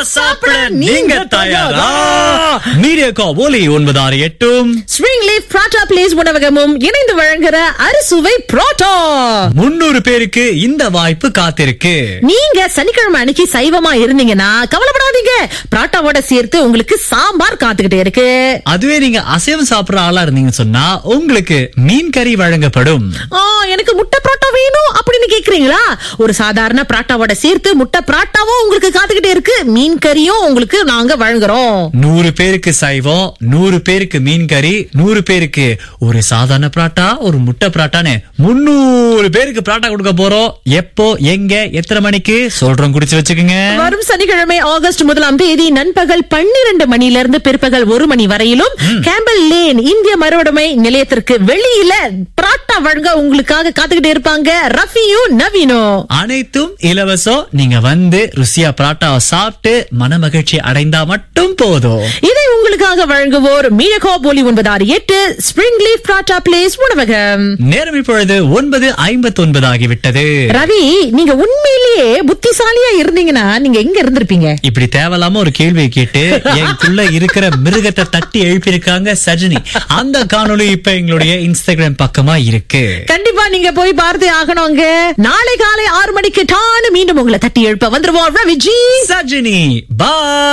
சாப்பிட நீங்க தயாரா மீடியாக்கா ஒலி ஒன்பதாறு எட்டும் ஸ்ப்ரிங் லீஃப் பிராட்டா பிளேஸ் உணவகமும் இணைந்து வழங்குற அறுசுவை புரோட்டா முன்னூறு பேருக்கு இந்த வாய்ப்பு காத்திருக்கு நீங்க சனிக்கிழமை அன்னைக்கு சைவமா இருந்தீங்கன்னா கவலைப்படாதீங்க பிராட்டாவோட சேர்த்து உங்களுக்கு சாம்பார் காத்துக்கிட்டே இருக்கு அதுவே நீங்க அசைவம் சாப்பிடுற ஆளா இருந்தீங்கன்னு சொன்னா உங்களுக்கு மீன் கறி வழங்கப்படும் ஆ, எனக்கு முட்டை பரோட்டா வேணும் அப்படின்னு கேக்குறீங்களா ஒரு சாதாரண பராட்டாவோட சேர்த்து முட்டை பராட்டாவும் உங்களுக்கு காத்துக்கிட்டே இருக்கு மீன் கறியும் உங்களுக்கு நாங்க வழங்குறோம் நூறு பேருக்கு சைவம் நூறு பேருக்கு மீன் கறி நூறு பேருக்கு ஒரு சாதாரண பராட்டா ஒரு முட்டை பராட்டான்னு முன்னூறு பேருக்கு பராட்டா கொடுக்க போறோம் எப்போ எங்க எத்தனை மணிக்கு சொல்றோம் குடிச்சு வச்சுக்கோங்க வரும் சனிக்கிழமை ஆகஸ்ட் முதலாம் தேதி நண்பகல் பன்னிரண்டு மணில இருந்து பிற்பகல் ஒரு மணி வரையிலும் கேம்பல் லேன் இந்திய மறுவடமை நிலையத்திற்கு வெளியில பராட்டா வழங்க உங்களுக்காக காத்துக்கிட்டே இருப்பாங்க ரஃபியும் நவீனும் அனைத்தும் இலவசம் நீங்க வந்து ருசியா பராட்டாவை சாப்பிட்டு மன மகிழ்ச்சி அடைந்தா மட்டும் போதும் இதை உங்களுக்காக வழங்குவோர் மீனகோ போலி ஒன்பது ஆறு எட்டு ஸ்பிரிங் லீஃப் பராட்டா பிளேஸ் உணவகம் நேரம் இப்பொழுது ஒன்பது ஐம்பத்தி ஒன்பது ஆகிவிட்டது ரவி நீங்க உண்மையிலேயே புத்திசாலியா இருந்தீங்கன்னா நீங்க எங்க இருந்திருப்பீங்க இப்படி தேவையில்லாம ஒரு கேள்வியை கேட்டு எனக்குள்ள இருக்கிற மிருகத்தை தட்டி எழுப்பியிருக்காங்க சஜினி அந்த காணொளி இப்ப எங்களுடைய இன்ஸ்டாகிராம் பக்கமா இருக்கு கண்டிப்பா நீங்க போய் பார்த்தே ஆகணுங்க நாளை காலை ஆறு மணிக்கு டான்னு மீண்டும் உங்களை தட்டி எழுப்ப வந்துருவோம் ரவிஜி சஜினி பா